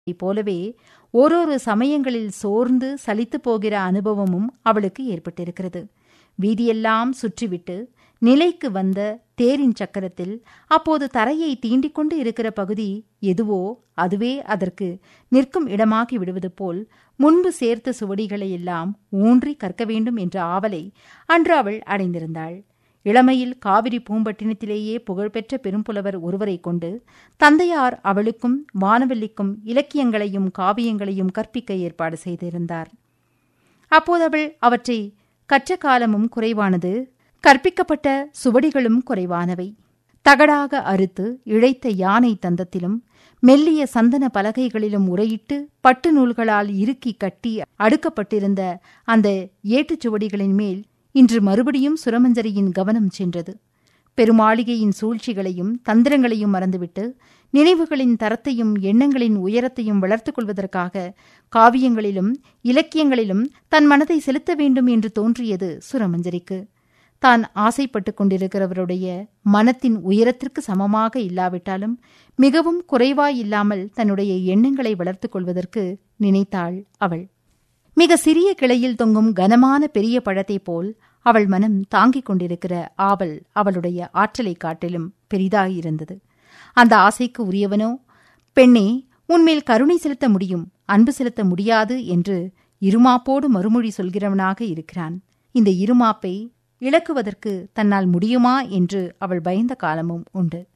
போலவே ஓரொரு சமயங்களில் சோர்ந்து சலித்துப் போகிற அனுபவமும் அவளுக்கு ஏற்பட்டிருக்கிறது வீதியெல்லாம் சுற்றிவிட்டு நிலைக்கு வந்த தேரின் சக்கரத்தில் அப்போது தரையை தீண்டிக் கொண்டு இருக்கிற பகுதி எதுவோ அதுவே அதற்கு நிற்கும் இடமாகி விடுவது போல் முன்பு சேர்த்த சுவடிகளை எல்லாம் ஊன்றி கற்க வேண்டும் என்ற ஆவலை அன்று அவள் அடைந்திருந்தாள் இளமையில் காவிரி பூம்பட்டினத்திலேயே புகழ்பெற்ற பெரும்புலவர் ஒருவரை கொண்டு தந்தையார் அவளுக்கும் வானவல்லிக்கும் இலக்கியங்களையும் காவியங்களையும் கற்பிக்க ஏற்பாடு செய்திருந்தார் அப்போது அவள் அவற்றை கற்ற காலமும் குறைவானது கற்பிக்கப்பட்ட சுவடிகளும் குறைவானவை தகடாக அறுத்து இழைத்த யானை தந்தத்திலும் மெல்லிய சந்தன பலகைகளிலும் உரையிட்டு பட்டு நூல்களால் இறுக்கி கட்டி அடுக்கப்பட்டிருந்த அந்த ஏட்டுச் சுவடிகளின் மேல் இன்று மறுபடியும் சுரமஞ்சரியின் கவனம் சென்றது பெருமாளிகையின் சூழ்ச்சிகளையும் தந்திரங்களையும் மறந்துவிட்டு நினைவுகளின் தரத்தையும் எண்ணங்களின் உயரத்தையும் வளர்த்துக் கொள்வதற்காக காவியங்களிலும் இலக்கியங்களிலும் தன் மனதை செலுத்த வேண்டும் என்று தோன்றியது சுரமஞ்சரிக்கு தான் ஆசைப்பட்டுக் கொண்டிருக்கிறவருடைய மனத்தின் உயரத்திற்கு சமமாக இல்லாவிட்டாலும் மிகவும் குறைவாயில்லாமல் தன்னுடைய எண்ணங்களை வளர்த்துக் கொள்வதற்கு நினைத்தாள் அவள் மிக சிறிய கிளையில் தொங்கும் கனமான பெரிய பழத்தைப் போல் அவள் மனம் தாங்கிக் கொண்டிருக்கிற ஆவல் அவளுடைய ஆற்றலை காட்டிலும் பெரிதாயிருந்தது அந்த ஆசைக்கு உரியவனோ பெண்ணே உன்மேல் கருணை செலுத்த முடியும் அன்பு செலுத்த முடியாது என்று இருமாப்போடு மறுமொழி சொல்கிறவனாக இருக்கிறான் இந்த இருமாப்பை இழக்குவதற்கு தன்னால் முடியுமா என்று அவள் பயந்த காலமும் உண்டு